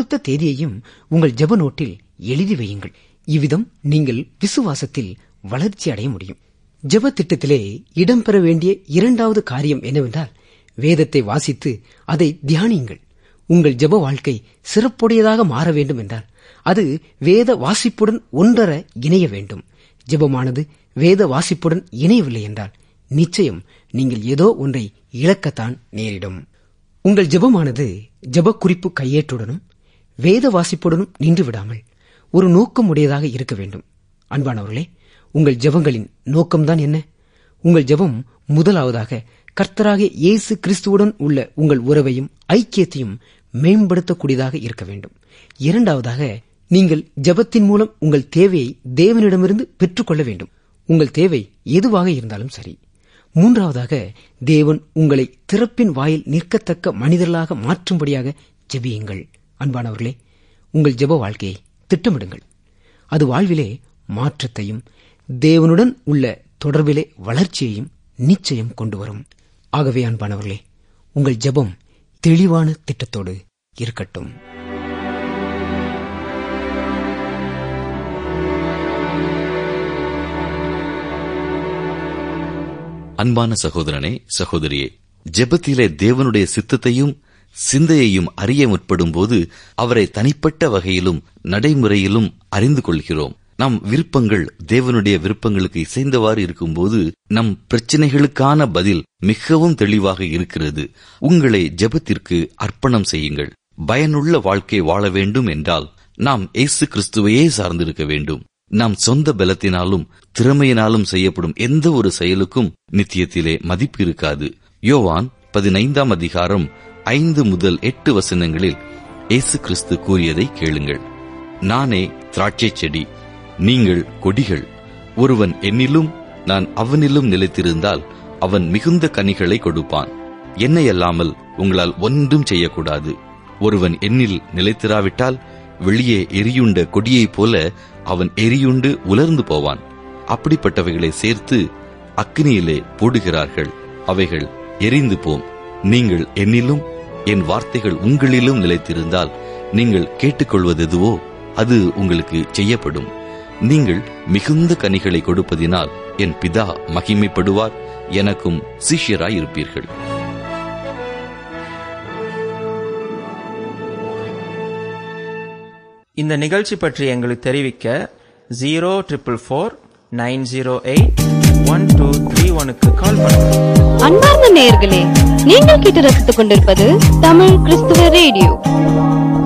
குறித்த தேதியையும் உங்கள் ஜெப நோட்டில் எழுதி வையுங்கள் இவ்விதம் நீங்கள் விசுவாசத்தில் வளர்ச்சி அடைய முடியும் ஜெப திட்டத்திலே இடம்பெற வேண்டிய இரண்டாவது காரியம் என்னவென்றால் வேதத்தை வாசித்து அதை தியானியுங்கள் உங்கள் ஜெப வாழ்க்கை சிறப்புடையதாக மாற வேண்டும் என்றால் அது வேத வாசிப்புடன் ஒன்றர இணைய வேண்டும் ஜெபமானது வேத வாசிப்புடன் இணையவில்லை என்றால் நிச்சயம் நீங்கள் ஏதோ ஒன்றை இழக்கத்தான் நேரிடும் உங்கள் ஜெபமானது ஜெப குறிப்பு கையேற்றுடனும் வேத வாசிப்புடனும் நின்று விடாமல் ஒரு நோக்கம் உடையதாக இருக்க வேண்டும் அன்பானவர்களே உங்கள் ஜெபங்களின் நோக்கம்தான் என்ன உங்கள் ஜெபம் முதலாவதாக கர்த்தராகிய இயேசு கிறிஸ்துவுடன் உள்ள உங்கள் உறவையும் ஐக்கியத்தையும் மேம்படுத்தக்கூடியதாக இருக்க வேண்டும் இரண்டாவதாக நீங்கள் ஜெபத்தின் மூலம் உங்கள் தேவையை தேவனிடமிருந்து பெற்றுக்கொள்ள வேண்டும் உங்கள் தேவை எதுவாக இருந்தாலும் சரி மூன்றாவதாக தேவன் உங்களை திறப்பின் வாயில் நிற்கத்தக்க மனிதர்களாக மாற்றும்படியாக ஜெபியுங்கள் அன்பானவர்களே உங்கள் ஜெப வாழ்க்கையை திட்டமிடுங்கள் அது வாழ்விலே மாற்றத்தையும் தேவனுடன் உள்ள தொடர்பிலே வளர்ச்சியையும் நிச்சயம் கொண்டு வரும் ஆகவே அன்பானவர்களே உங்கள் ஜெபம் தெளிவான திட்டத்தோடு இருக்கட்டும் அன்பான சகோதரனே சகோதரியே ஜெபத்திலே தேவனுடைய சித்தத்தையும் சிந்தையையும் அறிய முற்படும் போது அவரை தனிப்பட்ட வகையிலும் நடைமுறையிலும் அறிந்து கொள்கிறோம் நம் விருப்பங்கள் தேவனுடைய விருப்பங்களுக்கு இசைந்தவாறு இருக்கும்போது நம் பிரச்சனைகளுக்கான பதில் மிகவும் தெளிவாக இருக்கிறது உங்களை ஜெபத்திற்கு அர்ப்பணம் செய்யுங்கள் பயனுள்ள வாழ்க்கை வாழ வேண்டும் என்றால் நாம் இயேசு கிறிஸ்துவையே சார்ந்திருக்க வேண்டும் நாம் சொந்த பலத்தினாலும் திறமையினாலும் செய்யப்படும் எந்த ஒரு செயலுக்கும் நித்தியத்திலே மதிப்பு இருக்காது யோவான் பதினைந்தாம் அதிகாரம் ஐந்து முதல் எட்டு வசனங்களில் இயேசு கிறிஸ்து கூறியதை கேளுங்கள் நானே திராட்சை செடி நீங்கள் கொடிகள் ஒருவன் என்னிலும் நான் அவனிலும் நிலைத்திருந்தால் அவன் மிகுந்த கனிகளை கொடுப்பான் என்னை அல்லாமல் உங்களால் ஒன்றும் செய்யக்கூடாது ஒருவன் என்னில் நிலைத்திராவிட்டால் வெளியே எரியுண்ட கொடியைப் போல அவன் எரியுண்டு உலர்ந்து போவான் அப்படிப்பட்டவைகளை சேர்த்து அக்னியிலே போடுகிறார்கள் அவைகள் எரிந்து போம் நீங்கள் என்னிலும் என் வார்த்தைகள் உங்களிலும் நிலைத்திருந்தால் நீங்கள் கேட்டுக்கொள்வதெதுவோ அது உங்களுக்கு செய்யப்படும் நீங்கள் மிகுந்த கனிகளை கொடுப்பதினால் என் பிதா மகிமைப்படுவார் எனக்கும் சிஷ்யராய் இருப்பீர்கள் இந்த நிகழ்ச்சி பற்றி எங்களுக்கு தெரிவிக்க zero triple four nine zero eight one two three ஒனுக்கு கால் பண்ணுங்க அன்பார்ந்த நேயர்களே நீங்கள் கேட்டு ரசித்துக் கொண்டிருப்பது தமிழ் கிறிஸ்துவ ரேடியோ